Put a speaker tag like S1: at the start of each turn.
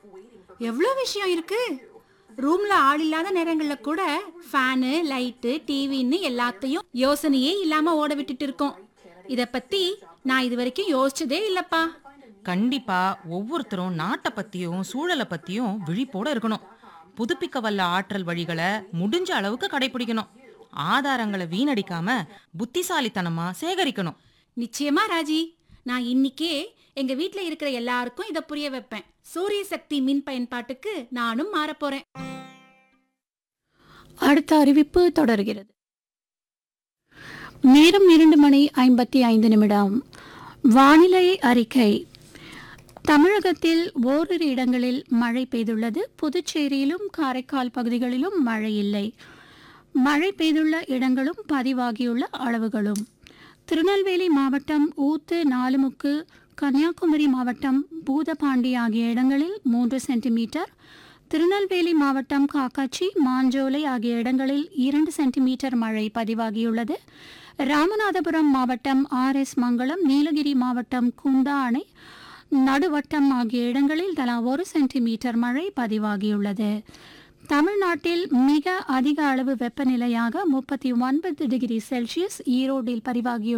S1: எவ்வளோ விஷயம் இருக்கு ரூம்ல ஆள் இல்லாத நேரங்கள்ல கூட ஃபேனு லைட்டு டிவின்னு எல்லாத்தையும் யோசனையே இல்லாம ஓட விட்டுட்டு இருக்கோம் இத பத்தி நான் இது வரைக்கும் யோசிச்சதே இல்லப்பா
S2: கண்டிப்பா ஒவ்வொருத்தரும் நாட்டை பத்தியும் சூழலை பத்தியும் விழிப்போட இருக்கணும் புதுப்பிக்க வல்ல ஆற்றல் வழிகளை முடிஞ்ச அளவுக்கு கடைபிடிக்கணும் ஆதாரங்களை வீணடிக்காம புத்திசாலித்தனமா சேகரிக்கணும்
S1: நிச்சயமா ராஜி நான் இன்னிக்கே எங்க வீட்ல இருக்கிற எல்லாருக்கும் இத புரிய வைப்பேன் சூரிய சக்தி மின் பயன்பாட்டுக்கு நானும் மாறப் போறேன்
S3: அடுத்த அறிவிப்பு தொடர்கிறது நேரம் இரண்டு மணி ஐம்பத்தி ஐந்து நிமிடம் வானிலை அறிக்கை தமிழகத்தில் ஓரிரு இடங்களில் மழை பெய்துள்ளது புதுச்சேரியிலும் காரைக்கால் பகுதிகளிலும் மழை இல்லை மழை பெய்துள்ள இடங்களும் பதிவாகியுள்ள அளவுகளும் திருநெல்வேலி மாவட்டம் ஊத்து நாலுமுக்கு கன்னியாகுமரி மாவட்டம் பூதபாண்டி ஆகிய இடங்களில் மூன்று சென்டிமீட்டர் திருநெல்வேலி மாவட்டம் காக்காச்சி மாஞ்சோலை ஆகிய இடங்களில் இரண்டு சென்டிமீட்டர் மழை பதிவாகியுள்ளது ராமநாதபுரம் மாவட்டம் ஆர் எஸ் மங்கலம் நீலகிரி மாவட்டம் குந்தா அணை நடுவட்டம் ஆகிய இடங்களில் தலா ஒரு சென்டிமீட்டர் மழை பதிவாகியுள்ளது தமிழ்நாட்டில் மிக அதிக அளவு வெப்பநிலையாக முப்பத்தி ஒன்பது டிகிரி செல்சியஸ் ஈரோடில் பதிவாகியுள்ளது